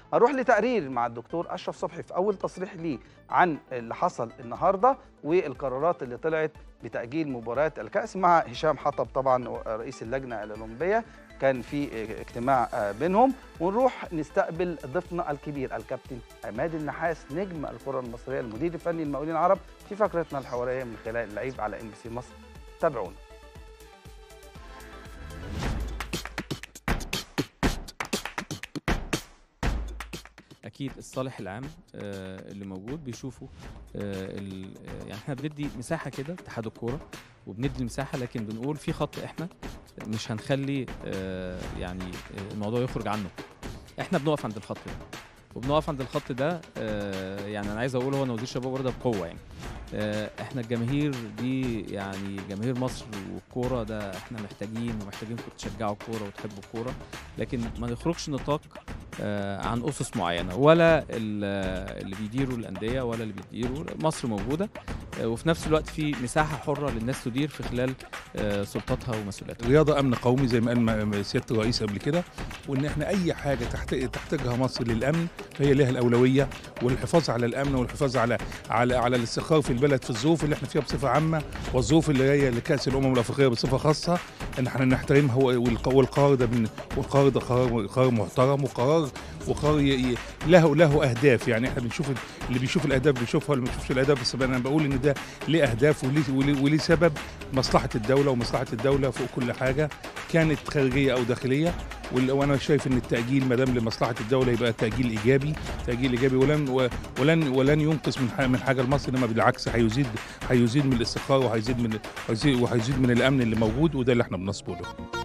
هنروح لتقرير مع الدكتور اشرف صبحي في اول تصريح ليه عن اللي حصل النهارده والقرارات اللي طلعت بتاجيل مباريات الكاس مع هشام حطب طبعا رئيس اللجنه الاولمبيه كان في اجتماع بينهم ونروح نستقبل ضيفنا الكبير الكابتن عماد النحاس نجم الكره المصريه المدير الفني المقاولين العرب في فقرتنا الحواريه من خلال اللعيب على ام بي سي مصر تابعونا اكيد الصالح العام آه، اللي موجود بيشوفوا آه، ال- آه، يعني احنا بندي مساحه كده اتحاد الكوره وبندي مساحه لكن بنقول في خط احنا مش هنخلي آه، يعني آه، الموضوع يخرج عنه احنا بنقف عند الخط ده وبنقف عند الخط ده آه، يعني انا عايز اقول هو وزير الشباب والرياضه بقوه يعني آه، احنا الجماهير دي يعني جماهير مصر والكوره ده احنا محتاجين ومحتاجينكم تشجعوا الكوره وتحبوا الكوره لكن ما نخرجش نطاق آه، عن اسس معينه ولا ال- اللي بيديروا الانديه ولا اللي بيديروا مصر موجوده آه، وفي نفس الوقت في مساحه حره للناس تدير في خلال آه، سلطاتها ومسؤولياتها الرياضه امن قومي زي ما قال م- سياده الرئيس قبل كده وان احنا اي حاجه تحت- تحتاجها مصر للامن فهي لها الاولويه والحفاظ على الامن والحفاظ على على على الاستقرار في البلد في الظروف اللي احنا فيها بصفه عامه والظروف اللي جايه لكاس الامم الافريقيه بصفه خاصه ان احنا نحترمها والق- والقرار ده من والقرار ده قرار قرار محترم وقرار وقرار ي- ي- له له اهداف يعني احنا بنشوف ال- اللي بيشوف الاهداف بيشوفها واللي ما بيشوفش الاهداف بس انا بقول ان ده ليه اهداف وليه وليه, وليه سبب مصلحه الدوله ومصلحه الدوله فوق كل حاجه كانت خارجيه او داخليه وال- وانا شايف ان التاجيل ما دام لمصلحه الدوله يبقى تاجيل ايجابي تاجيل ايجابي ولن و- ولن ولن ينقص من ح- من حاجه لمصر انما بالعكس هيزيد هيزيد من الاستقرار وهيزيد من وهيزيد وهيزيد من الامن اللي موجود وده اللي احنا بنصبه له